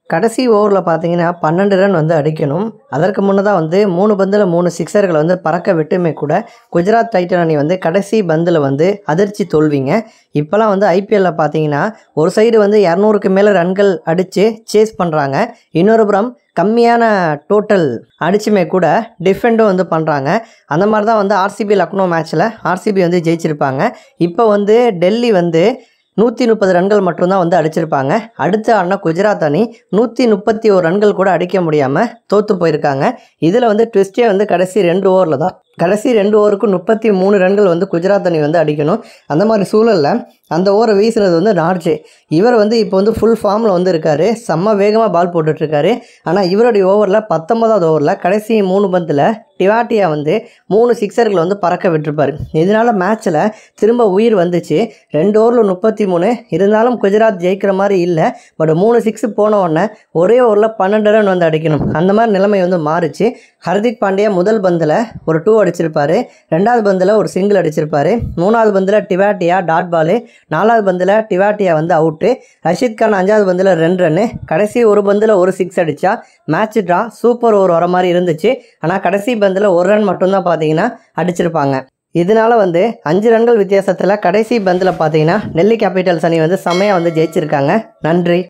கடைசி ஓவரில் பார்த்தீங்கன்னா பன்னெண்டு ரன் வந்து அடிக்கணும் அதற்கு முன்னதாக வந்து மூணு பந்தில் மூணு சிக்ஸர்களை வந்து பறக்க விட்டுமே கூட குஜராத் டைட்டன் அணி வந்து கடைசி பந்தில் வந்து அதிர்ச்சி தோல்விங்க இப்போலாம் வந்து ஐபிஎல்லில் பார்த்தீங்கன்னா ஒரு சைடு வந்து இரநூறுக்கு மேலே ரன்கள் அடித்து சேஸ் பண்ணுறாங்க இன்னொரு புறம் கம்மியான டோட்டல் அடிச்சுமே கூட டிஃபெண்டும் வந்து பண்ணுறாங்க அந்த மாதிரி தான் வந்து ஆர்சிபி லக்னோ மேட்ச்சில் ஆர்சிபி வந்து ஜெயிச்சிருப்பாங்க இப்போ வந்து டெல்லி வந்து நூற்றி முப்பது ரன்கள் மட்டும்தான் வந்து அடிச்சிருப்பாங்க அடுத்த ஆடின குஜராத் அணி நூற்றி முப்பத்தி ஒரு ரன்கள் கூட அடிக்க முடியாமல் தோற்று போயிருக்காங்க இதில் வந்து ட்விஸ்டே வந்து கடைசி ரெண்டு ஓவரில் தான் கடைசி ரெண்டு ஓவருக்கு முப்பத்தி மூணு ரன்கள் வந்து குஜராத் அணி வந்து அடிக்கணும் அந்த மாதிரி சூழலில் அந்த ஓவரை வீசினது வந்து நார்ஜே இவர் வந்து இப்போ வந்து ஃபுல் ஃபார்மில் வந்து இருக்கார் செம்ம வேகமாக பால் போட்டுட்ருக்காரு ஆனால் இவருடைய ஓவரில் பத்தொன்பதாவது ஓவரில் கடைசி மூணு பந்தில் டிவாட்டியா வந்து மூணு சிக்ஸர்கள் வந்து பறக்க விட்டுருப்பார் இதனால் மேட்ச்சில் திரும்ப உயிர் வந்துச்சு ரெண்டு ஓவரில் முப்பத்தி மூணு இருந்தாலும் குஜராத் ஜெயிக்கிற மாதிரி இல்லை பட் மூணு சிக்ஸ் போன உடனே ஒரே ஓவரில் பன்னெண்டு ரன் வந்து அடிக்கணும் அந்த மாதிரி நிலைமை வந்து மாறுச்சு ஹர்திக் பாண்டியா முதல் பந்தில் ஒரு டூ அடிச்சிருப்பாரு ரெண்டாவது பந்தில் ஒரு சிங்கிள் அடிச்சிருப்பாரு மூணாவது பந்தில் டிவாட்டியா டாட் பாலு நாலாவது பந்தில் டிவாட்டியா வந்து அவுட்டு ரஷீத் கான் அஞ்சாவது பந்தில் ரெண்டு ரன்னு கடைசி ஒரு பந்தில் ஒரு சிக்ஸ் அடித்தா மேட்ச் ட்ரா சூப்பர் ஓவர் வர மாதிரி இருந்துச்சு ஆனால் கடைசி பந்தில் ஒரு ரன் மட்டும்தான் பார்த்தீங்கன்னா அடிச்சிருப்பாங்க இதனால வந்து அஞ்சு ரன்கள் வித்தியாசத்தில் கடைசி பந்தில் பார்த்தீங்கன்னா டெல்லி கேபிட்டல்ஸ் அணி வந்து செம்மையாக வந்து ஜெயிச்சிருக்காங்க நன்றி